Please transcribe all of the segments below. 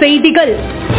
செய்திகள்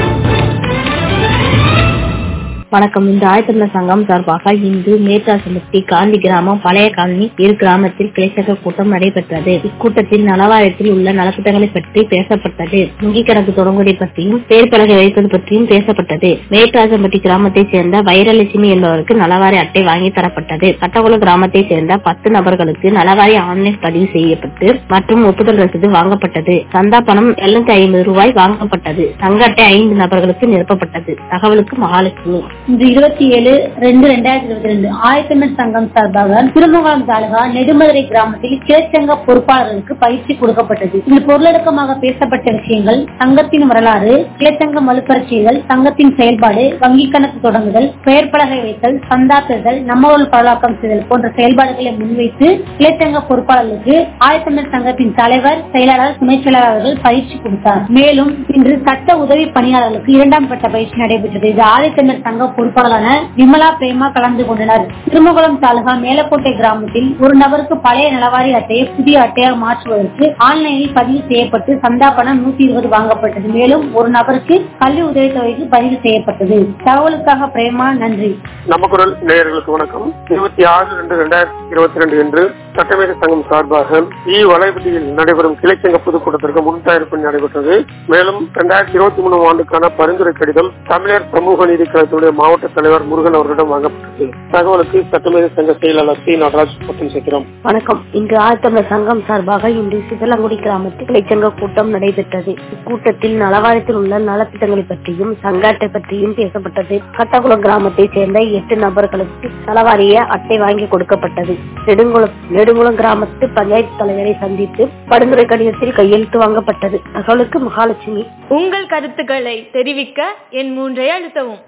வணக்கம் இந்த ஆயத்தமிழர் சங்கம் சார்பாக இன்று மேற்காசமுத்தி காந்தி கிராமம் பழைய காலனி இரு கிராமத்தில் கிளைச்சங்க கூட்டம் நடைபெற்றது இக்கூட்டத்தில் நலவாரியத்தில் உள்ள நலத்திட்டங்களை பற்றி பேசப்பட்டது வங்கி கணக்கு தொடங்குவதை பற்றியும் பேர் பலகை வைப்பது பற்றியும் பேசப்பட்டது மேற்காசம்பட்டி கிராமத்தைச் சேர்ந்த வைரலட்சுமி என்பவருக்கு நலவாரிய அட்டை வாங்கி தரப்பட்டது கட்டகுளம் கிராமத்தைச் சேர்ந்த பத்து நபர்களுக்கு நலவாரிய ஆன்லைன் பதிவு செய்யப்பட்டு மற்றும் ஒப்புதல் ரசீது வாங்கப்பட்டது சந்தா பணம் எழுநூத்தி ஐம்பது ரூபாய் வாங்கப்பட்டது தங்க அட்டை ஐந்து நபர்களுக்கு நிரப்பப்பட்டது தகவலுக்கு மகாலட்சுமி இன்று இருபத்தி ஏழு ரெண்டு ரெண்டாயிரத்தி இருபத்தி ரெண்டு ஆயத்தமிழ் சங்கம் சார்பாக திருமங்கலம் தாலுகா நெடுமதுரை கிராமத்தில் கிழச்சங்க பொறுப்பாளர்களுக்கு பயிற்சி கொடுக்கப்பட்டது இதில் பொருளடக்கமாக பேசப்பட்ட விஷயங்கள் சங்கத்தின் வரலாறு கிளைச்சங்க மலுப்பரட்சிகள் சங்கத்தின் செயல்பாடு வங்கி கணக்கு தொடங்குதல் பெயர் பலகை வைத்தல் சந்தா பெறுதல் நம்மவர்கள் பரவலாக்கம் செய்தல் போன்ற செயல்பாடுகளை முன்வைத்து கிளைச்சங்க பொறுப்பாளர்களுக்கு ஆயத்தமிழ் சங்கத்தின் தலைவர் செயலாளர் துணை செயலாளர்கள் பயிற்சி கொடுத்தார் மேலும் இன்று சட்ட உதவி பணியாளர்களுக்கு இரண்டாம் கட்ட பயிற்சி நடைபெற்றது இது ஆதித்தமிழ் சங்க பொறுப்பாளரான விமலா பிரேமா கலந்து கொண்டனர் திருமகுளம் தாலுகா மேலக்கோட்டை கிராமத்தில் ஒரு நபருக்கு பழைய நலவாரி அட்டையை புதிய அட்டையாக மாற்றுவதற்கு ஆன்லைனில் பதிவு செய்யப்பட்டு சந்தா பணம் நூத்தி இருபது வாங்கப்பட்டது மேலும் ஒரு நபருக்கு கல்வி உதவித்தொகைக்கு பதிவு செய்யப்பட்டது தகவலுக்காக பிரேமா நன்றி நம்ம குரல் நேயர்களுக்கு வணக்கம் இருபத்தி ஆறு ரெண்டு ரெண்டாயிரத்தி இருபத்தி ரெண்டு என்று சட்டமேத சங்கம் சார்பாக இ வலைவட்டியில் நடைபெறும் கிளைச்சங்க பொதுக்கூட்டத்திற்கு முன் தயாரிப்பு நடைபெற்றது மேலும் இரண்டாயிரத்தி இருபத்தி மூணாம் ஆண்டுக்கான பரிந்துரை கடிதம் தமிழர் சமூக நீதி கழகத்தினுடைய மாவட்ட தலைவர் முருகன் அவர்களிடம் வாங்கப்பட்டது தகவலுக்கு சட்டமேத சங்க செயலாளர் சி நடராஜ் பட்டம் சேர்க்கிறோம் வணக்கம் இன்று ஆயத்தமிழர் சங்கம் சார்பாக இன்று சிதலங்குடி கிராமத்தில் கிளைச்சங்க கூட்டம் நடைபெற்றது இக்கூட்டத்தில் நலவாரியத்தில் உள்ள நலத்திட்டங்களை பற்றியும் சங்க அட்டை பற்றியும் பேசப்பட்டது கட்டகுளம் கிராமத்தைச் சேர்ந்த எட்டு நபர்களுக்கு நலவாரிய அட்டை வாங்கி கொடுக்கப்பட்டது நெடுங்குளம் நெடுங்குளம் கிராமத்து பஞ்சாயத்து தலைவரை சந்தித்து பரிந்துரை கடிதத்தில் கையெழுத்து வாங்கப்பட்டது தகவலுக்கு மகாலட்சுமி உங்கள் கருத்துக்களை தெரிவிக்க என் மூன்றை அழுத்தவும்